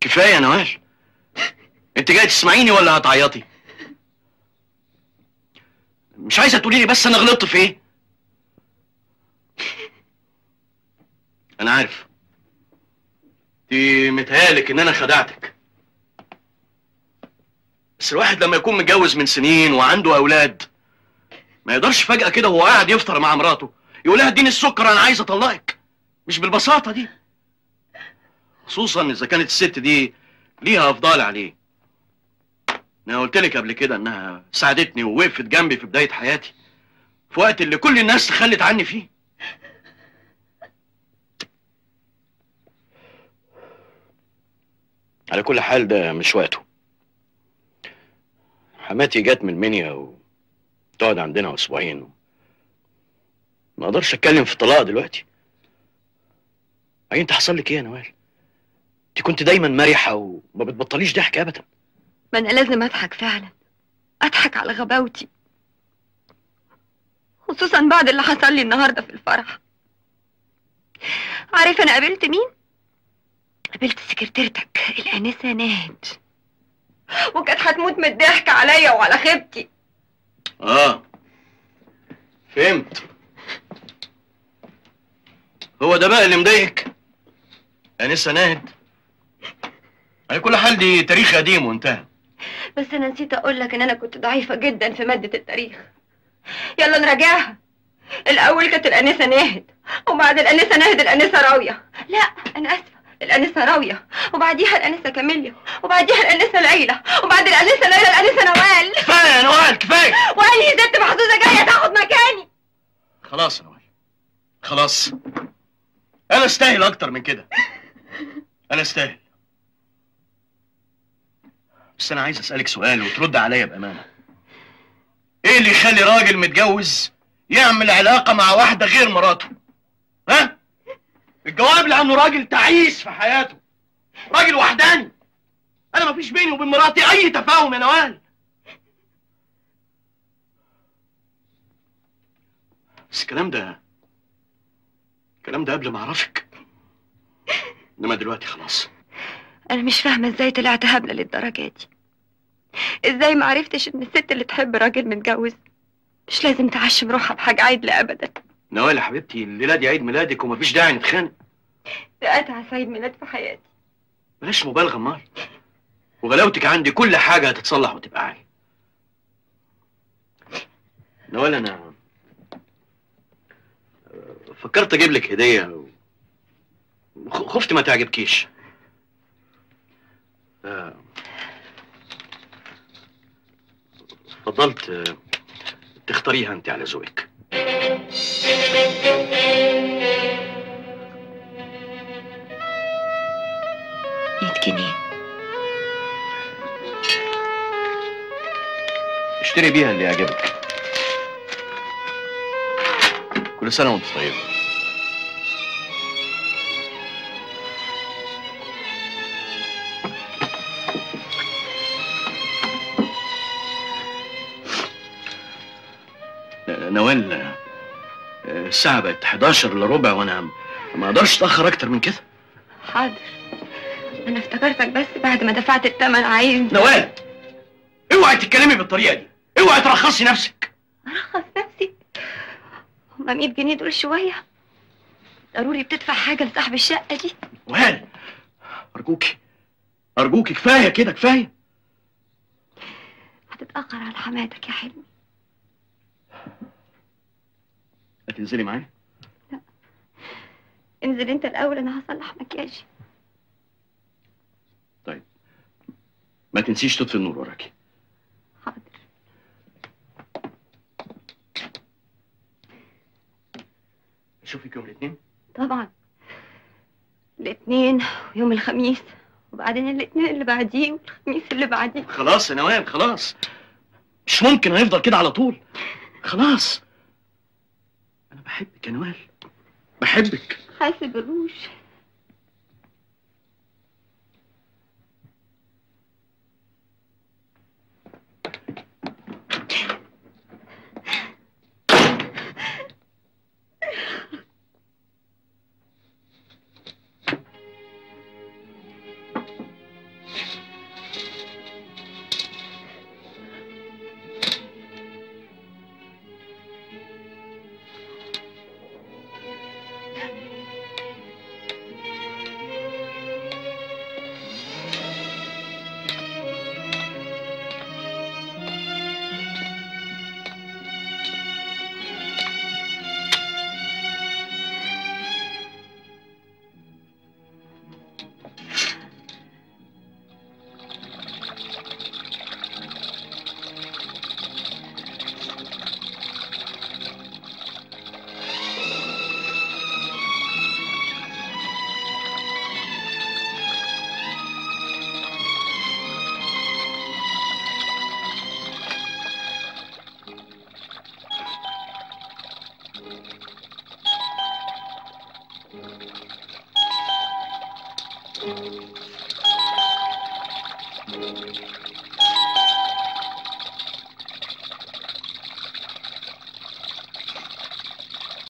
كفايه يا نوال انت جاي تسمعيني ولا هتعيطي مش عايزه تقولي لي بس انا غلطت في ايه انا عارف دي متهيألك ان انا خدعتك بس الواحد لما يكون متجوز من سنين وعنده اولاد ما يقدرش فجأة كده وهو قاعد يفطر مع مراته يقول لها اديني السكر انا عايز اطلقك مش بالبساطة دي خصوصا اذا كانت الست دي ليها افضال عليه انا قلت لك قبل كده انها ساعدتني ووقفت جنبي في بداية حياتي في وقت اللي كل الناس تخلت عني فيه على كل حال ده مش وقته حماتي جت من منيا وتقعد عندنا اسبوعين ما اقدرش اتكلم في الطلاق دلوقتي اي انت حصل لك ايه يا نوال انت كنت دايما مرحه وما بتبطليش ضحك ابدا ما انا لازم اضحك فعلا اضحك على غباوتي خصوصا بعد اللي حصل لي النهارده في الفرح عارف انا قابلت مين قابلت سكرتيرتك الانسه ناهد وكانت هتموت من الضحك عليا وعلى خيبتي اه فهمت هو ده بقى اللي مضايقك انسه ناهد على كل حال دي تاريخ قديم وانتهى بس انا نسيت اقول لك ان انا كنت ضعيفه جدا في ماده التاريخ يلا نراجعها الاول كانت الانسه ناهد وبعد الانسه ناهد الانسه راويه لا انا اسفه الانسه راويه وبعديها الانسه كاميليا وبعديها الانسه ليلى وبعد الانسه ليلى الانسه نوال كفايه يا نوال كفايه وانهي ست محظوظه جايه تاخد مكاني خلاص يا نوال خلاص انا استاهل اكتر من كده انا استاهل بس انا عايز اسالك سؤال وترد عليا بامانه ايه اللي يخلي راجل متجوز يعمل علاقه مع واحده غير مراته ها الجواب لانه راجل تعيس في حياته راجل وحداني انا مفيش بيني وبين مراتي اي تفاهم يا نوال بس الكلام ده الكلام ده قبل ما اعرفك انما دلوقتي خلاص انا مش فاهمه ازاي طلعت هبله للدرجه دي ازاي ما عرفتش ان الست اللي تحب راجل متجوز مش لازم تعشم روحها بحاجه عدله ابدا نوال يا حبيبتي الليله دي عيد ميلادك ومفيش داعي نتخانق ده اتعس عيد ميلاد في حياتي بلاش مبالغه امال وغلاوتك عندي كل حاجه هتتصلح وتبقى عالي نوال انا فكرت اجيب لك هديه وخ- خفت ما تعجبكيش ف- فضلت آه، تختاريها انت على ذوقك 100 جنيه اشتري بيها اللي يعجبك كل سنه وانت طيب نوال آه، الساعة بقت 11 الا ربع وانا ما اقدرش اتأخر اكتر من كده حاضر انا افتكرتك بس بعد ما دفعت الثمن عايز نوال اوعي تتكلمي بالطريقة دي اوعي ترخصي نفسك ارخص نفسي هما 100 جنيه دول شويه ضروري بتدفع حاجه لصاحب الشقه دي نوال ارجوكي ارجوكي كفاية كده كفاية هتتاخر على حماتك يا حلمي هتنزلي معايا انزل انت الاول انا هصلح مكياجي ما تنسيش تطفي النور وراكي حاضر اشوفك يوم الاثنين طبعا الاثنين ويوم الخميس وبعدين الاثنين اللي بعديه والخميس اللي بعديه خلاص يا نوال خلاص مش ممكن هيفضل كده على طول خلاص انا بحبك يا نوال بحبك حاسب الروش